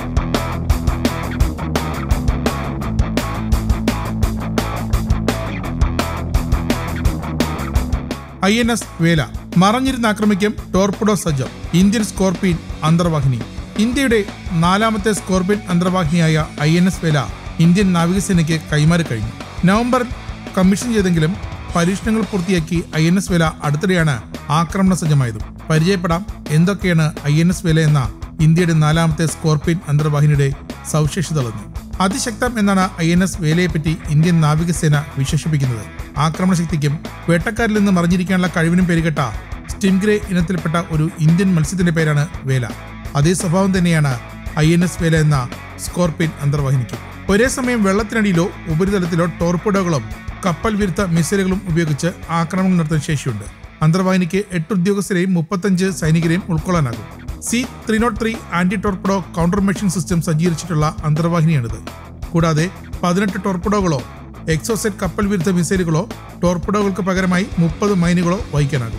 I N S Vela മറഞ്ഞിരുന്ന് ആക്രമിക്കും torpedo സജ്ജം ഇന്ത്യൻ സ്കോർപിയൻ അന്തർവാഹിനി ഇന്ത്യയുടെ നാലാമത്തെ സ്കോർപിയൻ അന്തർവാഹിനിയായ I N S Vela Indian നാവികസേനയ്ക്ക് കൈമാറി കഴിഞ്ഞു നവംബറിൽ കമ്മീഷൻ ചെയ്തെങ്കിലും പരീക്ഷണങ്ങൾ പൂർത്തിയാക്കി ഐ എൻ എസ് വേല അടുത്തിടെയാണ് ആക്രമണ സജ്ജമായത് പരിചയപ്പെടാം എന്തൊക്കെയാണ് ഐ എൻ എസ് വേല എന്ന ഇന്ത്യയുടെ നാലാമത്തെ സ്കോർപിയൻ അന്തർവാഹിനിയുടെ സവിശേഷതകളെന്ന് അതിശക്തം എന്നാണ് ഐ എൻ എസ് വേലയെപ്പറ്റി ഇന്ത്യൻ നാവികസേന വിശേഷിപ്പിക്കുന്നത് ആക്രമണശക്തിക്കും വേട്ടക്കാരിൽ നിന്ന് മറിഞ്ഞിരിക്കാനുള്ള കഴിവിനും പേരുകെട്ട സ്റ്റിംഗ്രേ ഇനത്തിൽപ്പെട്ട ഒരു ഇന്ത്യൻ മത്സ്യത്തിന്റെ പേരാണ് വേല അതേ സ്വഭാവം തന്നെയാണ് ഐ എൻ എസ് വേല എന്ന സ്കോർപിയൻ അന്തർവാഹിനിക്ക് ഒരേ സമയം വെള്ളത്തിനടിയിലോ ഉപരിതലത്തിലോ ടോർപിഡോകളും കപ്പൽ വിരുദ്ധ മിസൈലുകളും ഉപയോഗിച്ച് ആക്രമണം നടത്താൻ ശേഷിയുണ്ട് അന്തർവാഹിനിക്ക് എട്ട് ഉദ്യോഗസ്ഥരെയും മുപ്പത്തഞ്ച് സൈനികരെയും ഉൾക്കൊള്ളാനാകും C three nought three anti torpedo counter machine system സജ്ജീകരിച്ചിട്ടുള്ള അന്തർവാഹിനിയാണിത് കൂടാതെ പതിനെട്ട് ടോർപിഡോകളോ എക്സോസെറ്റ് കപ്പൽ വിരുദ്ധ മിസൈലുകളോ ടോർപിഡോകൾക്ക് പകരമായി മുപ്പത് മൈനുകളോ വഹിക്കാനാകും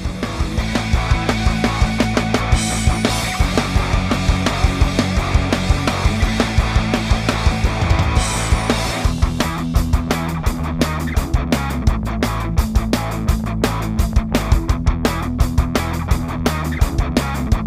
ഉ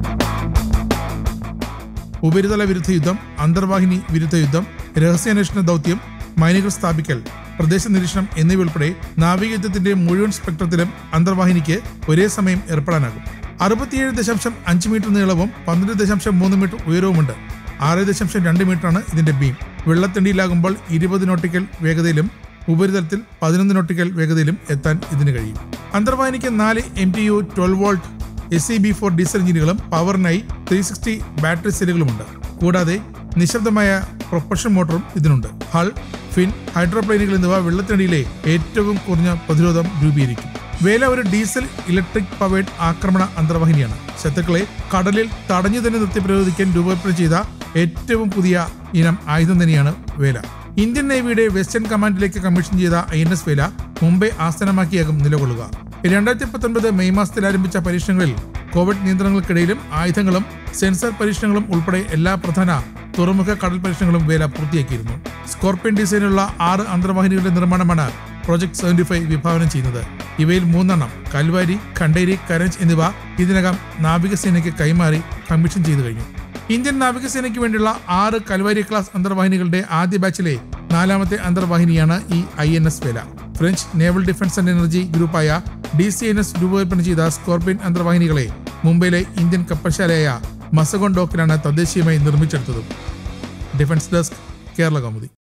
ഉപരിതല വിരുദ്ധ യുദ്ധം അന്തർവാഹിനി വിരുദ്ധ യുദ്ധം രഹസ്യാന്വേഷണ ദൗത്യം മൈനുകൾ സ്ഥാപിക്കൽ പ്രദേശ നിരീക്ഷണം എന്നിവ ഉൾപ്പെടെ നാവിക യുദ്ധത്തിന്റെ മുഴുവൻ സ്പെക്ട്രത്തിലും അന്തർവാഹിനിക്ക് ഒരേ സമയം ഏർപ്പെടാനാകും അറുപത്തിയേഴ് ദശാംശം അഞ്ച് മീറ്റർ നീളവും പന്ത്രണ്ട് ദശാംശം മൂന്ന് മീറ്റർ ഉയരവുമുണ്ട് ആറ് ദശാംശം രണ്ട് മീറ്ററാണ് ഇതിന്റെ ബീം വെള്ളത്തിണ്ടിയിലാകുമ്പോൾ ഇരുപത് നോട്ടിക്കൽ വേഗതയിലും ഉപരിതലത്തിൽ പതിനൊന്ന് നോട്ടിക്കൽ വേഗതയിലും എത്താൻ ഇതിന് കഴിയും അന്തർവാഹിനിക്ക് നാല് M T U twelve volt S C B four diesel എഞ്ചിനുകളും പവറിനായി ത്രീ സിക്സ്റ്റി ബാറ്ററി സെല്ലുകളുമുണ്ട് കൂടാതെ നിശബ്ദമായ പ്രൊപ്പഷൻ മോട്ടറും ഇതിനുണ്ട് ഹൾ ഫിൻ ഹൈഡ്രോപ്ലെയിനുകൾ എന്നിവ വെള്ളത്തിനടിയിലെ ഏറ്റവും കുറഞ്ഞ പ്രതിരോധം രൂപീകരിക്കും വേല ഒരു ഡീസൽ ഇലക്ട്രിക് പവേഡ് ആക്രമണ അന്തർവാഹിനിയാണ് ശത്രുക്കളെ കടലിൽ തടഞ്ഞു തന്നെ നിർത്തി പ്രതിരോധിക്കാൻ രൂപകൽപ്പന ചെയ്ത ഏറ്റവും പുതിയ ഇനം ആയുധം തന്നെയാണ് വേല ഇന്ത്യൻ നേവിയുടെ വെസ്റ്റേൺ കമാൻഡിലേക്ക് കമ്മീഷൻ ചെയ്ത I N S Vela Mumbai ആസ്ഥാനമാക്കിയാകും നിലകൊള്ളുക രണ്ടായിരത്തി പത്തൊൻപത് മെയ് മാസത്തിൽ ആരംഭിച്ച പരീക്ഷണങ്ങളിൽ കോവിഡ് നിയന്ത്രണങ്ങൾക്കിടയിലും ആയുധങ്ങളും സെൻസർ പരീക്ഷണങ്ങളും ഉൾപ്പെടെ എല്ലാ പ്രധാന തുറമുഖ കടൽ പരീക്ഷണങ്ങളും വേല പൂർത്തിയാക്കിയിരുന്നു സ്കോർപ്പിയൻ ഡിസൈനുള്ള ആറ് അന്തർവാഹിനികളുടെ നിർമ്മാണമാണ് പ്രോജക്ട് സെവന്റി ഫൈവ് വിഭാവനം ചെയ്യുന്നത് ഇവയിൽ മൂന്നെണ്ണം കൽവാരി ഖണ്ടേരി കരഞ്ച് എന്നിവ ഇതിനകം നാവികസേനയ്ക്ക് കൈമാറി കമ്മീഷൻ ചെയ്തു കഴിഞ്ഞു ഇന്ത്യൻ നാവികസേനയ്ക്ക് വേണ്ടിയുള്ള ആറ് കൽവാരി ക്ലാസ് അന്തർവാഹിനികളുടെ ആദ്യ ബാച്ചിലെ നാലാമത്തെ അന്തർവാഹിനിയാണ് ഈ I N S Vela French naval defence and energy ഗ്രൂപ്പായ ഡി സി എൻ എസ് രൂപകൽപ്പന ചെയ്ത സ്കോർപിയൻ അന്തർവാഹിനികളെ മുംബൈയിലെ ഇന്ത്യൻ കപ്പൽശാലയായ മസഗോൺ ഡോക്കിലാണ് തദ്ദേശീയമായി നിർമ്മിച്ചെടുത്തത് ഡിഫൻസ് ഡെസ്ക് കേരള കൗമുദി